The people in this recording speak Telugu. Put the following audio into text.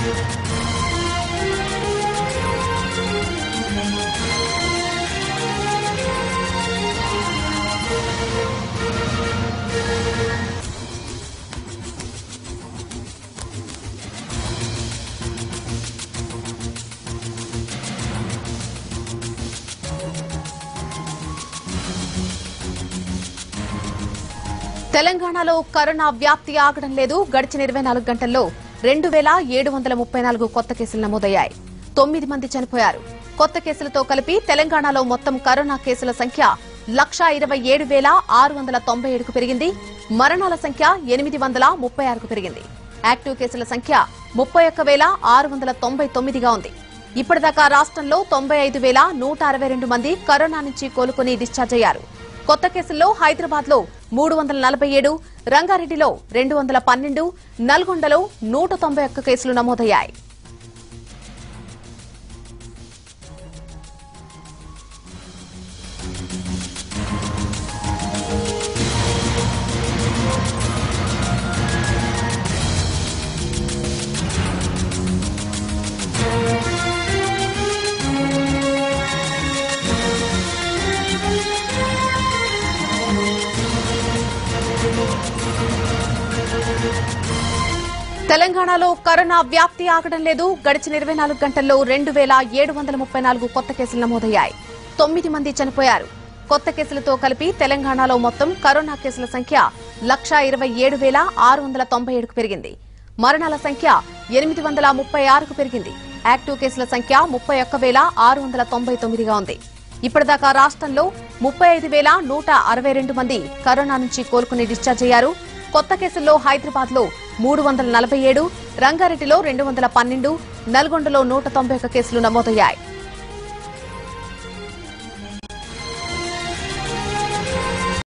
తెలంగాణలో కరోనా వ్యాప్తి ఆగడం లేదు గడిచిన ఇరవై నాలుగు గంటల్లో రెండు వేల ఏడు వందల ముప్పై నాలుగు కొత్త కేసులు నమోదయ్యాయి తొమ్మిది మంది చనిపోయారు కొత్త కేసులతో కలిపి తెలంగాణలో మొత్తం కరోనా కేసుల సంఖ్య లక్షా ఇరవై ఏడు వేల ఆరు వందల తొంభై ఏడుకు పెరిగింది మరణాల సంఖ్య ఎనిమిది వందల ముప్పై ఆరుకు పెరిగింది యాక్టివ్ కేసుల సంఖ్య ముప్పై ఒక్క వేల ఆరు వందల తొంభై తొమ్మిదిగా ఉంది ఇప్పటిదాకా రాష్ట్రంలో తొంభై ఐదు వేల నూట అరవై రెండు మంది కరోనా నుంచి కోలుకుని డిశ్చార్జ్ అయ్యారు కొత్త కేసుల్లో హైదరాబాద్ లో మూడు వందల నలభై ఏడు రంగారెడ్డిలో రెండు వందల పన్నెండు నల్గొండలో నూట తొంభై ఒక్క కేసులు నమోదయ్యాయి తెలంగాణలో కరోనా వ్యాప్తి ఆగడం లేదు గడిచిన ఇరవై నాలుగు గంటల్లో రెండు వేల ఏడు వందల ముప్పై నాలుగు కొత్త కేసులు నమోదయ్యాయి తొమ్మిది మంది చనిపోయారు కొత్త కేసులతో కలిపి తెలంగాణలో మొత్తం కరోనా కేసుల సంఖ్య లక్షా ఇరవై ఏడు వేల ఆరు వందల తొంభై ఏడుకు పెరిగింది మరణాల సంఖ్య ఎనిమిది వందల ముప్పై ఆరుకు పెరిగింది యాక్టివ్ కేసుల సంఖ్య ముప్పై ఒక్క వేల ఆరు వందల తొంభై తొమ్మిదిగా ఉంది ఇప్పటిదాకా రాష్ట్రంలో ముప్పై ఐదు వేల నూట అరవై రెండు మంది కరోనా నుంచి కోలుకుని డిశ్చార్జ్ అయ్యారు కొత్త కేసుల్లో హైదరాబాద్ లో మూడు వందల నలభై ఏడు రంగారెడ్డిలో రెండు వందల పన్నెండు నల్గొండలో నూట తొంభై ఒక్క కేసులు నమోదయ్యాయి